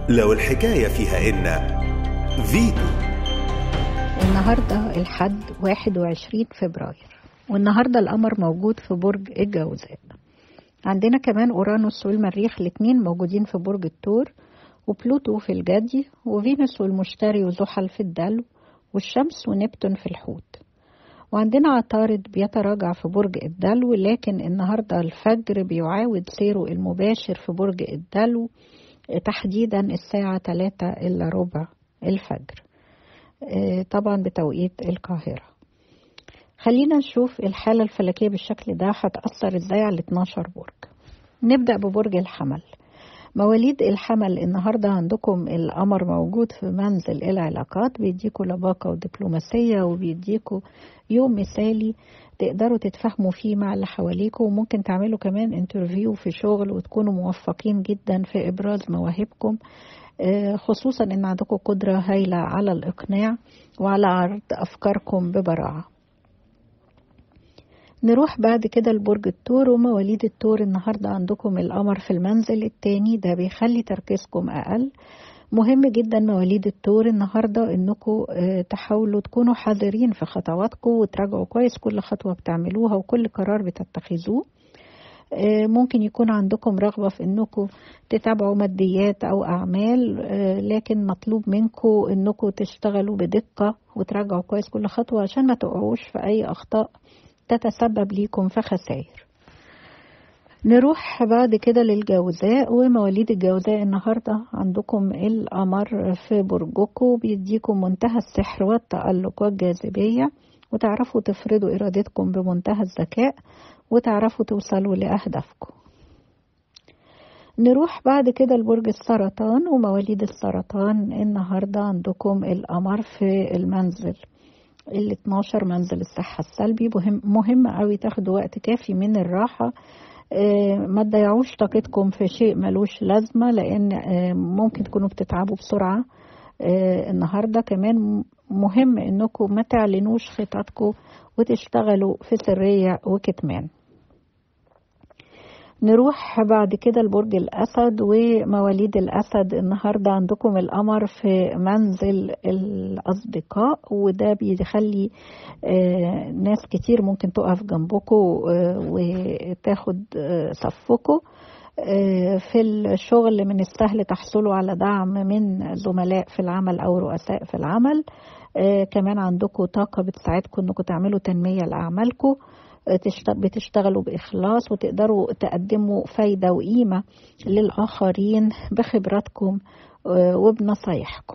لو الحكاية فيها إن فيتو النهاردة الحد 21 فبراير والنهاردة القمر موجود في برج الجوزاء عندنا كمان أورانوس والمريخ الاتنين موجودين في برج الثور وبلوتو في الجدي وفينوس والمشتري وزحل في الدلو والشمس ونبتون في الحوت وعندنا عطارد بيتراجع في برج الدلو لكن النهاردة الفجر بيعاود سيره المباشر في برج الدلو تحديدا الساعة 3 إلا ربع الفجر طبعا بتوقيت القاهرة خلينا نشوف الحالة الفلكية بالشكل ده هتأثر ازاي على 12 برج نبدأ ببرج الحمل مواليد الحمل النهاردة عندكم القمر موجود في منزل العلاقات بيديكوا لباقة ودبلوماسية وبيديكوا يوم مثالي تقدروا تتفاهموا فيه مع اللي حواليكوا وممكن تعملوا كمان انترفيو في شغل وتكونوا موفقين جدا في إبراز مواهبكم خصوصا ان عندكم قدرة هايلة على الإقناع وعلى عرض أفكاركم ببراعة نروح بعد كده لبرج الثور ومواليد الثور النهاردة عندكم القمر في المنزل التاني ده بيخلي تركيزكم أقل مهم جدا مواليد الثور النهاردة انكم تحاولوا تكونوا حذرين في خطواتكم وتراجعوا كويس كل خطوة بتعملوها وكل قرار بتتخذوه ممكن يكون عندكم رغبة في انكم تتابعوا ماديات او اعمال لكن مطلوب منكم انكم تشتغلوا بدقة وتراجعوا كويس كل خطوة عشان ما تقعوش في اي اخطاء تتسبب ليكم في خسائر نروح بعد كده للجوزاء ومواليد الجوزاء النهاردة عندكم القمر في برجكم بيديكم منتهى السحر والتألق والجاذبية وتعرفوا تفرضوا إرادتكم بمنتهى الذكاء وتعرفوا توصلوا لأهدافكم نروح بعد كده لبرج السرطان ومواليد السرطان النهاردة عندكم القمر في المنزل ال 12 منزل الصحة السلبي مهم, مهم قوي تاخدوا وقت كافي من الراحة ما تضيعوش طاقتكم في شيء ملوش لازمة لأن ممكن تكونوا بتتعبوا بسرعة النهاردة كمان مهم انكم ما تعلنوش خططكم وتشتغلوا في سرية وكتمان نروح بعد كده لبرج الأسد ومواليد الأسد النهاردة عندكم القمر في منزل الأصدقاء وده بيخلي ناس كتير ممكن تقف جنبكم وتاخد صفكم في الشغل من السهل تحصلوا على دعم من زملاء في العمل أو رؤساء في العمل كمان عندكم طاقة بتساعدكم انكم تعملوا تنمية لأعمالكم بتشتغلوا بإخلاص وتقدروا تقدموا فايدة وقيمة للآخرين بخبراتكم وبنصايحكم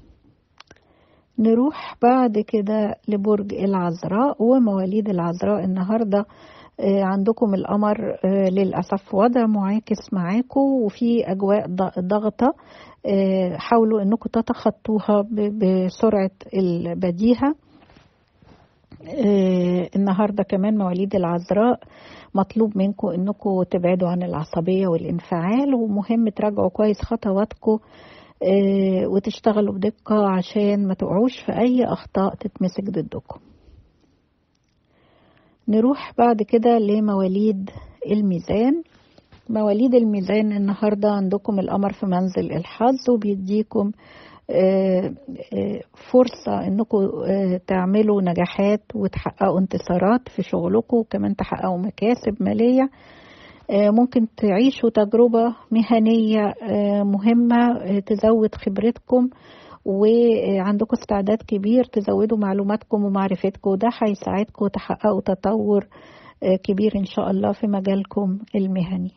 نروح بعد كده لبرج العذراء ومواليد العذراء النهارده عندكم القمر للأسف وضع معاكس معاكم وفي أجواء ضغطة حاولوا أنكم تتخطوها بسرعة البديهة النهارده كمان مواليد العذراء مطلوب منكم انكم تبعدوا عن العصبيه والانفعال ومهم تراجعوا كويس خطواتكم وتشتغلوا بدقه عشان ما تقعوش في اي اخطاء تتمسك ضدكم نروح بعد كده لمواليد الميزان مواليد الميزان النهاردة عندكم القمر في منزل الحظ وبيديكم فرصة انكم تعملوا نجاحات وتحققوا انتصارات في شغلكم وكمان تحققوا مكاسب مالية ممكن تعيشوا تجربة مهنية مهمة تزود خبرتكم وعندكم استعداد كبير تزودوا معلوماتكم ومعرفتكم وده هيساعدكم تحققوا تطور كبير ان شاء الله في مجالكم المهني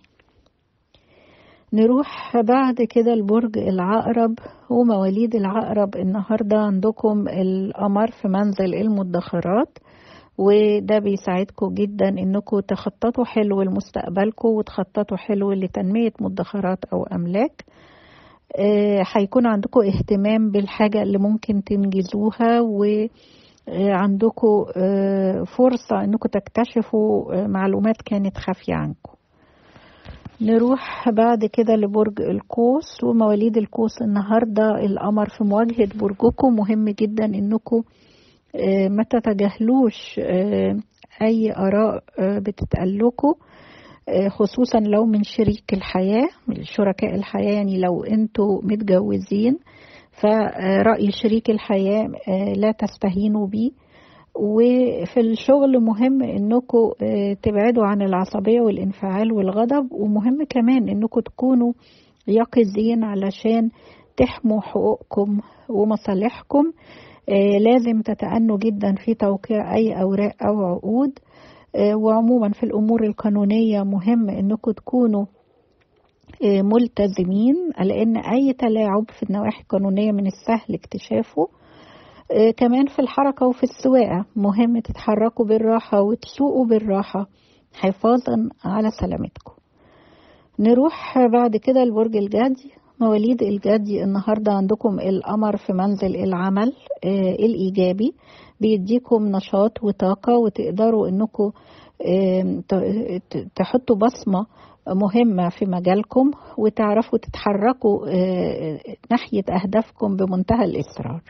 نروح بعد كده لبرج العقرب ومواليد العقرب النهارده عندكم القمر في منزل المدخرات وده بيساعدكم جدا انكم تخططوا حلو لمستقبلكم وتخططوا حلو لتنمية مدخرات او املاك هيكون عندكم اهتمام بالحاجة اللي ممكن تنجزوها وعندكم فرصة انكم تكتشفوا معلومات كانت خافية عنكم نروح بعد كده لبرج القوس ومواليد القوس النهاردة القمر في مواجهة برجكم مهم جدا انكم ما تتجاهلوش اي اراء بتتقال لكم خصوصا لو من شريك الحياة من شركاء الحياة يعني لو انتوا متجوزين فرأي شريك الحياة لا تستهينوا بيه وفي الشغل مهم انكم تبعدوا عن العصبية والانفعال والغضب ومهم كمان انكم تكونوا يقظين علشان تحموا حقوقكم ومصالحكم لازم تتأنوا جدا في توقيع أي أوراق أو عقود وعموما في الأمور القانونية مهم أنكم تكونوا ملتزمين لأن أي تلاعب في النواحي القانونية من السهل اكتشافه كمان في الحركة وفي السواقة مهم تتحركوا بالراحة وتسوقوا بالراحة حفاظا على سلامتكم نروح بعد كده لبرج الجدي مواليد الجدي النهاردة عندكم القمر في منزل العمل آه الإيجابي بيديكم نشاط وطاقة وتقدروا انكم آه تحطوا بصمة مهمة في مجالكم وتعرفوا تتحركوا آه ناحية أهدافكم بمنتهى الإصرار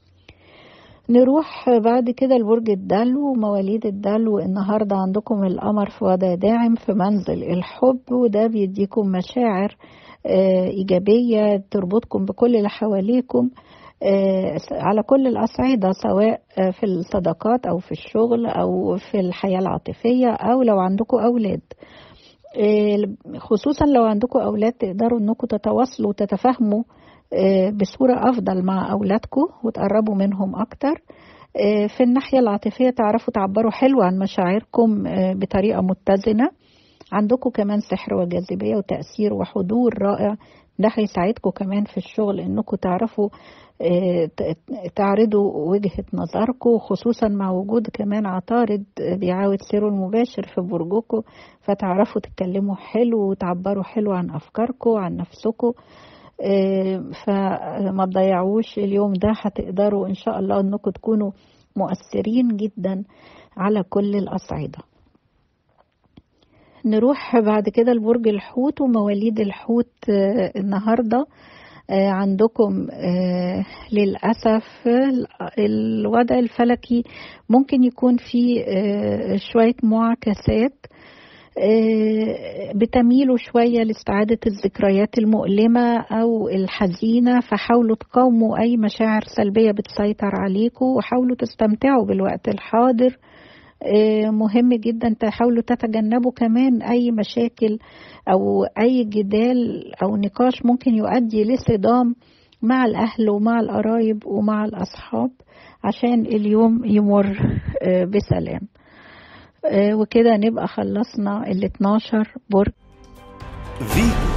نروح بعد كده لبرج الدلو مواليد الدلو النهاردة عندكم القمر في وضع داعم في منزل الحب وده بيديكم مشاعر إيجابية تربطكم بكل اللي حواليكم على كل الأصعدة سواء في الصداقات أو في الشغل أو في الحياة العاطفية أو لو عندكم أولاد خصوصا لو عندكم أولاد تقدروا أنكم تتواصلوا وتتفاهموا بصورة أفضل مع أولادكم وتقربوا منهم أكتر في الناحية العاطفية تعرفوا تعبروا حلو عن مشاعركم بطريقة متزنة عندكم كمان سحر وجاذبية وتأثير وحضور رائع ده هيساعدكم كمان في الشغل انكم تعرفوا تعرضوا وجهة نظركم خصوصا مع وجود كمان عطارد بيعاود سيره المباشر في برجكم فتعرفوا تتكلموا حلو وتعبروا حلو عن أفكاركم عن نفسكم فما تضيعوش اليوم ده هتقدروا إن شاء الله أنكم تكونوا مؤثرين جدا على كل الأصعدة نروح بعد كده لبرج الحوت ومواليد الحوت النهارده عندكم للأسف الوضع الفلكي ممكن يكون فيه شوية معاكسات بتميلوا شوية لاستعادة الذكريات المؤلمة أو الحزينة فحاولوا تقاوموا أي مشاعر سلبية بتسيطر عليكم وحاولوا تستمتعوا بالوقت الحاضر مهم جدا تحاولوا تتجنبوا كمان أي مشاكل أو أي جدال أو نقاش ممكن يؤدي لصدام مع الأهل ومع القرايب ومع الأصحاب عشان اليوم يمر بسلام وكده نبقى خلصنا ال 12 برج فيتو